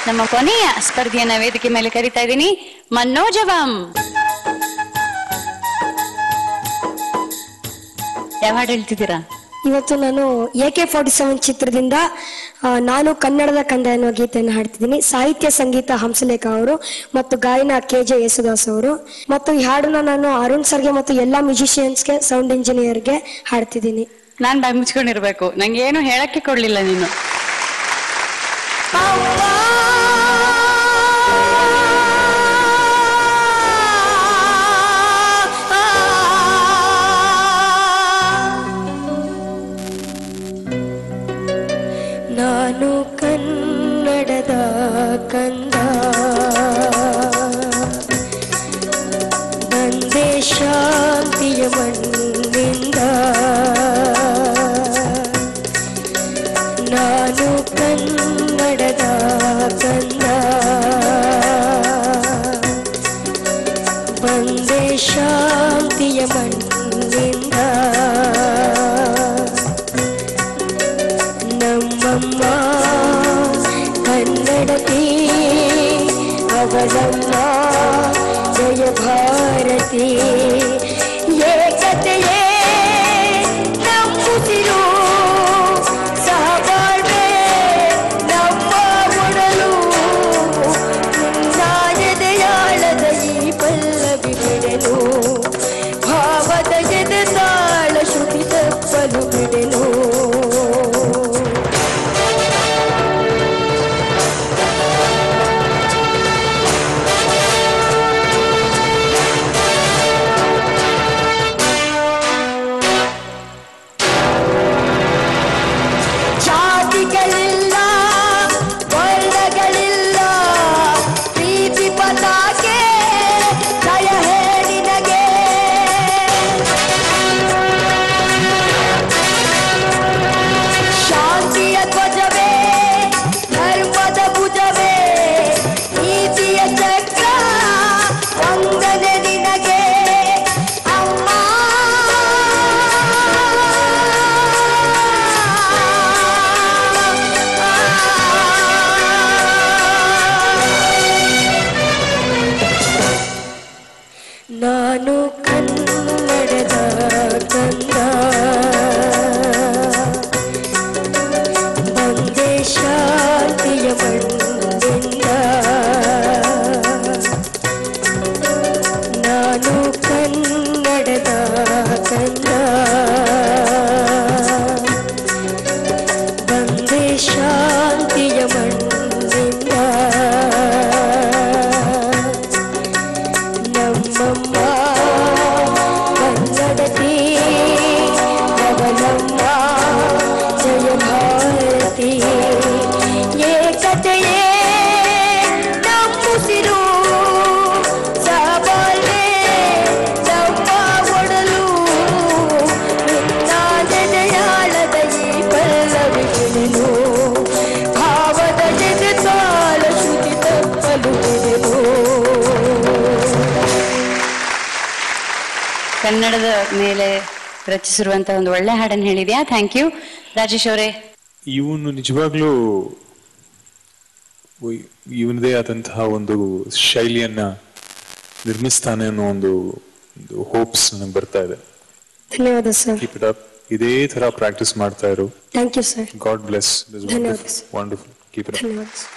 ನಮ್ಮ ಕೊನೆಯ ಸ್ಪರ್ಧೆಯನ್ನ ವೇದಿಕೆ ಮೇಲೆ ಕರಿತಾ ಇದ್ದೀನಿ ಮನ್ನೋಜವಂ ಯಾವ ಹಾಡು ಹೇಳ್ತಿದ್ದೀರಾ ಇವತ್ತು ನಾನು ಎ ಕೆ ಫಾರ್ಟಿ ಸೆವೆನ್ ಚಿತ್ರದಿಂದ ಆ, ನಾನು ಕನ್ನಡದ ಕಂದ ಎನ್ನುವ ಗೀತೆಯನ್ನು ಹಾಡ್ತಿದ್ದೀನಿ ಸಾಹಿತ್ಯ ಸಂಗೀತ ಹಂಸಲೇಖ ಅವರು ಮತ್ತು ಗಾಯನ ಕೆ ಜೆ ಯೇಸುದಾಸ್ ಅವರು ಮತ್ತು ಈ ಹಾಡನ್ನ ನಾನು ಅರುಣ್ ಸರ್ಗೆ ಮತ್ತು ಎಲ್ಲ ಮ್ಯೂಸಿಷಿಯನ್ಸ್ಗೆ ಸೌಂಡ್ ಇಂಜಿನಿಯರ್ಗೆ ಹಾಡ್ತಿದ್ದೀನಿ ನಾನ್ ಬಾಯಿ ಮುಚ್ಕೊಂಡಿರ್ಬೇಕು ನಂಗೆ ಏನು ಹೇಳಕ್ಕೆ ಕೊಡ್ಲಿಲ್ಲ ನೀನು ನಾನು ಕನ್ನಡದ ಕಂದ ಬಂದೆ ಶಾಂತಿಯ ಮಣ್ಣಿಂದ ನಾನು ಕನ್ನಡದ ಕಂದ ಬಂದೆ ಶಾಂತಿಯ ಮಣ್ಣಿಂದ ನಮ್ಮಮ್ಮ ಕನ್ನಡತಿ ಅವಳಮ್ಮ ಜಯ ಭಾರತಿ ಏಕತೆಯೇ ನಂಬುತ್ತಿರು ಸಹಬಾಳ್ವೆ ನಮ್ಮ ಒಡಲು ನಾಯದೆಯಾಳದ ಈ ಪಲ್ಲವಿ ಬಿಡೆನು ಭಾವದ ಎದೆ ತಾಳ ಶ್ರುತಿ ತಪ್ಪಲು ಬಿಡೆನು ಜಾತಿಗಳಿಲ್ಲ ವರ್ಣಗಳಿಲ್ಲ ಪ್ರೀತಿ ಪತಾಕೆ ಜಯ ಹೇಳಿನಗೆ ಶಾಂತಿಯ ಧ್ವಜವೇ ಧರ್ಮದ ಭುಜವೇ ನೀತಿಯ ಚಕ್ರ ವಂದನೆ ನಿನಗೆ ಅಮ್ಮ ನಾನು ಕನ್ನಡದ ಕಂದ ಬಂದೆ ಶಾಂತಿಯ ಮಣ್ಣಿಂದ ನಾನು ಕನ್ನಡದ ಕಂದ ಬಂದೆ ಶಾಂತಿಯ ಮಣ್ಣಿಂದ ನಮ್ಮಮ್ಮ ಕನ್ನಡತಿ ಅವನಮ್ಮ ಜಯ ಭಾರತಿ ಏಕತೆಯೇ ನಂಬುತ್ತಿರು ಸಬಲೆ ನಮ್ಮ ಒಡಲು ನೆನೆಯಾಳದ ಈ ಪಲ್ಲವಿ ಬಿಡೆನು ಭಾವದ ಜೊತೆ ತಾಳ ಶ್ರುತಿ ತಪ್ಪಲು ಬಿಡೆನು ಕನ್ನಡದ ಮೇಲೆ ರಚಿಸಿರುವಂತಹ ಒಂದು ಒಳ್ಳೆ ಹಾಡನ್ನು ಹೇಳಿದ್ಯಾ ಥ್ಯಾಂಕ್ ಯು ರಾಜೇಶ್ ಅವರೇ ಇವನು ನಿಜವಾಗ್ಲೂ ಇವನದೇ ಆದಂತಹ ಒಂದು ಶೈಲಿಯನ್ನ ನಿರ್ಮಿಸ್ತಾನೆ ಅನ್ನೋ ಒಂದು ಹೋಪ್ಸ್ ನನಗೆ ಬರ್ತಾ ಇದೆ ಧನ್ಯವಾದ ಸರ್ ಕೀಪ್ ಇಟ್ ಅಪ್ ಇದೇ ತರ ಪ್ರಾಕ್ಟೀಸ್ ಮಾಡ್ತಾ ಇರು thank you sir God bless ಧನ್ಯವಾದ sir. Wonderful keep it up ಧನ್ಯವಾದ ಸರ್